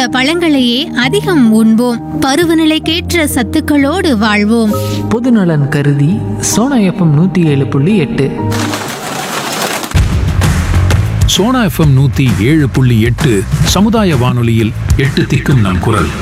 நிறைந்த பழங்களையே அதிகம் உண்போம் பருவநிலைக்கேற்ற சத்துக்களோடு வாழ்வோம் பொதுநலன் கருதி சோனா எஃப்எம் நூற்றி ஏழு புள்ளி எட்டு சோனா எஃப்எம் நூத்தி ஏழு புள்ளி எட்டு சமுதாய வானொலியில் எட்டு திக்கும் நம் குரல்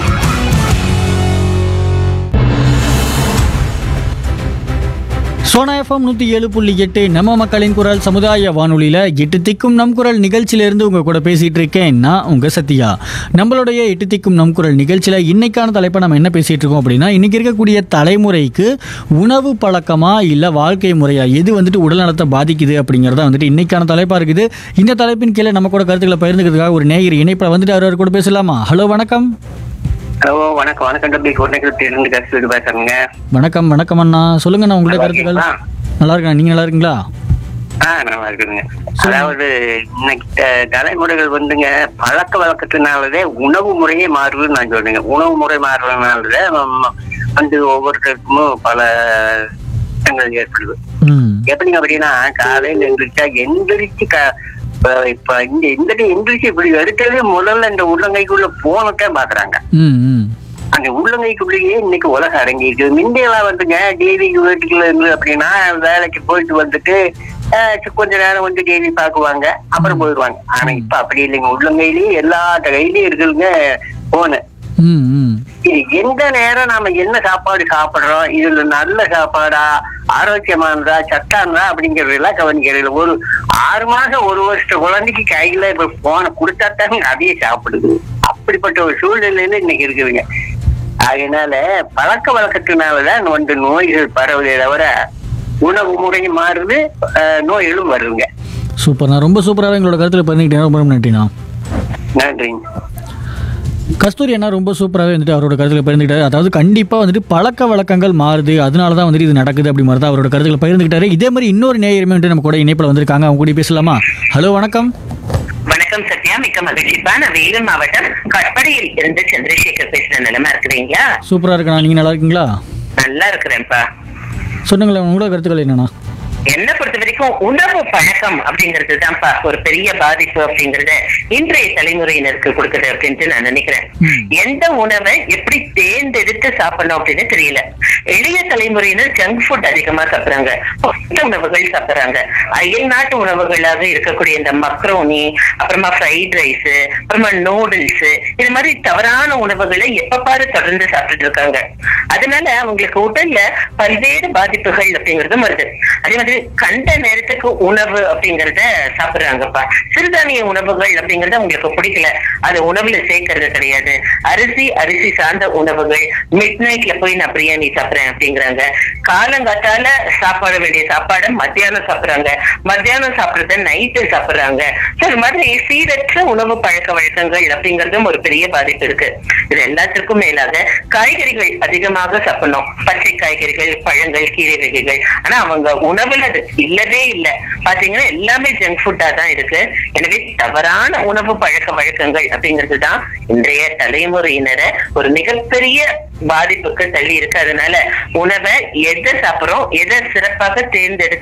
சோனா எஃப்எம் நூற்றி ஏழு புள்ளி எட்டு நம்ம மக்களின் குரல் சமுதாய வானொலியில் எட்டு திக்கும் நம் குரல் நிகழ்ச்சியிலேருந்து உங்கள் கூட பேசிகிட்டு இருக்கேன் நான் உங்கள் சத்யா நம்மளுடைய எட்டு திக்கும் நம் குரல் நிகழ்ச்சியில் இன்னைக்கான தலைப்பை நம்ம என்ன பேசிகிட்டு இருக்கோம் அப்படின்னா இன்றைக்கி இருக்கக்கூடிய தலைமுறைக்கு உணவு பழக்கமா இல்லை வாழ்க்கை முறையா எது வந்துட்டு உடல்நலத்தை பாதிக்குது அப்படிங்கிறத வந்துட்டு இன்னைக்கான தலைப்பாக இருக்குது இந்த தலைப்பின் கீழே நம்ம கூட கருத்துக்களை பகிர்ந்துக்கிறதுக்காக ஒரு நேயர் இணைப்பில் வந்துட்டு அவர் கூட பேசலாமா ஹலோ வணக்கம் ஹலோ வணக்கம் வணக்கம் தம்பி கோட்டைக்கு இருந்து கருத்து பேசுறேங்க வணக்கம் வணக்கம் அண்ணா சொல்லுங்கண்ணா உங்களுடைய கருத்துக்கள் நல்லா இருக்கா நீங்கள் நல்லா இருக்கீங்களா ஆ நல்லா இருக்குதுங்க அதாவது இன்னைக்கு த- தலைமுறைகள் வந்துங்க பழக்க வழக்கத்தினாலதே உணவு முறையே மாறுதுன்னு நான் சொல்றேங்க உணவு முறை மாறுறதுனாலதே நம்ம வந்து ஒவ்வொருத்தருக்கும் பல விஷயங்கள் ஏற்படுது ம் எப்படிங்க அப்படின்னா காலையில எந்திரிச்சா எந்திரிச்சு க- இப்ப இப்ப இந்த இந்த எந்திரிச்சு இப்படி எடுக்கிறதே முதல்ல இந்த உள்ளங்கைக்குள்ள போனக்கே பாக்குறாங்க ம் ம் அந்த உள்ளங்கைக்குள்ளேயே இன்னைக்கு உலகம் அடங்கி இருக்குது முந்தையெல்லாம் வந்துங்க டிவிக்கு வீட்டுக்குள்ள இருந்து அப்படின்னா வேலைக்கு போயிட்டு வந்துட்டு ஆஹ் சி- கொஞ்ச நேரம் வந்து டிவி பாக்குவாங்க அப்புறம் போயிடுவாங்க ஆனா இப்ப அப்படி இல்லைங்க உள்ளங்கையிலயும் எல்லா கையிலயும் இருக்குதுங்க போனு ம் ம் இது எந்த நேரம் நாம என்ன சாப்பாடு சாப்பிடுறோம் இதுல நல்ல சாப்பாடா ஆரோக்கியமானதா சத்தானதா அப்படிங்கறது எல்லாம் கவனிக்கிறது ஒரு ஆறு மாசம் ஒரு வருஷ குழந்தைக்கு கையில இப்ப போன கொடுத்தாத்தாங்க அதையே சாப்பிடுது அப்படிப்பட்ட ஒரு சூழ்நிலையில இன்னைக்கு இருக்குதுங்க அதனால பழக்க வழக்கத்தினாலதான் வந்து நோய்கள் பரவுதே தவிர உணவு முறை மாறுது ஆஹ் நோய்களும் வருதுங்க சூப்பர்ண்ணா ரொம்ப சூப்பராகவே எங்களோட கருத்தில் பண்ணிக்கிட்டேன் ரொம்ப ரொம்ப நன்றிண்ணா நன்றிங்க கஸ்தூரி அண்ணா ரொம்ப சூப்பராகவே வந்துட்டு அவரோட கருத்தில் பகிர்ந்துக்கிட்டாரு அதாவது கண்டிப்பாக வந்துட்டு பழக்க வழக்கங்கள் மாறுது அதனால தான் வந்துட்டு இது நடக்குது அப்படி மாதிரி தான் அவரோட கருத்துக்களை பகிர்ந்துக்கிட்டாரு இதே மாதிரி இன்னொரு நேயருமே வந்துட்டு நம்ம கூட இணைப்பில் வந்திருக்காங்க அவங்க கூட பேசலாமா ஹலோ வணக்கம் வணக்கம் சத்யா மிக்க மகிழ்ச்சிப்பா நான் வேலூர் மாவட்டம் கட்படியில் இருந்து சந்திரசேகர் பேசுற நிலைமை இருக்கிறீங்களா சூப்பராக இருக்கண்ணா நீங்கள் நல்லா இருக்கீங்களா நல்லா இருக்கிறேன்ப்பா சொன்னுங்களேன் உங்களோட கருத்துக்கள் என்னண்ணா என்ன பொறுத்த வரைக்கும் உணவு பழக்கம் அப்படிங்கிறது தான்ப்பா ஒரு பெரிய பாதிப்பு அப்படிங்கறத இன்றைய தலைமுறையினருக்கு கொடுக்குது அப்படின்ட்டு நான் நினைக்கிறேன் ம். எந்த உணவை எப்படி தேர்ந்தெடுத்து சாப்பிடணும் அப்படின்னு தெரியல இளைய தலைமுறையினர் ஜங்க் ஃபுட் அதிகமா சாப்பிடுறாங்க பொட்ட உணவுகள் சாப்பிடுறாங்க அயல் நாட்டு உணவுகளாக இருக்கக்கூடிய இந்த மக்ரோனி அப்புறமா ஃப்ரைட் ரைஸ் அப்புறமா நூடுல்ஸ் இது மாதிரி தவறான உணவுகளை எப்ப பாரு தொடர்ந்து சாப்பிட்டுட்டு இருக்காங்க அதனால அவங்களுக்கு உடல்ல பல்வேறு பாதிப்புகள் அப்படிங்கறதும் வருது அதே மாதிரி கண்ட நேரத்துக்கு உணவு அப்படிங்கறத சாப்பிடுறாங்கப்பா சிறுதானிய உணவுகள் அப்படிங்கறது அவங்களுக்கு பிடிக்கல அது உணவுல சேர்க்கறது கிடையாது அரிசி அரிசி சார்ந்த உணவுகள் மிட் நைட்ல போய் நான் பிரியாணி சாப்பிடுறேன் அப்படிங்கிறாங்க காலங்காத்தால சாப்பிட வேண்டிய சாப்பாடை மத்தியானம் சாப்பிடுறாங்க மத்தியானம் சாப்பிடுறத நைட்டு சாப்பிடுறாங்க So, இது மாதிரி சீரற்ற உணவு பழக்க வழக்கங்கள் அப்படிங்கறதும் ஒரு பெரிய பாதிப்பு இருக்கு இது எல்லாத்திற்கும் மேலாக காய்கறிகள் அதிகமாக சாப்பிடணும் பச்சை காய்கறிகள் பழங்கள் கீரை வகைகள் ஆனா அவங்க உணவுல அது இல்லவே இல்லை பாத்தீங்கன்னா எல்லாமே ஜங்க் ஃபுட்டா தான் இருக்கு எனவே தவறான உணவு பழக்க வழக்கங்கள் அப்படிங்கிறது தான் இன்றைய தலைமுறையினரை ஒரு மிகப்பெரிய பாதிப்புக்கு தள்ளி இருக்கு அதனால உணவை எதை சாப்பிடுறோம் எதை சிறப்பாக தேர்ந்தெடுத்து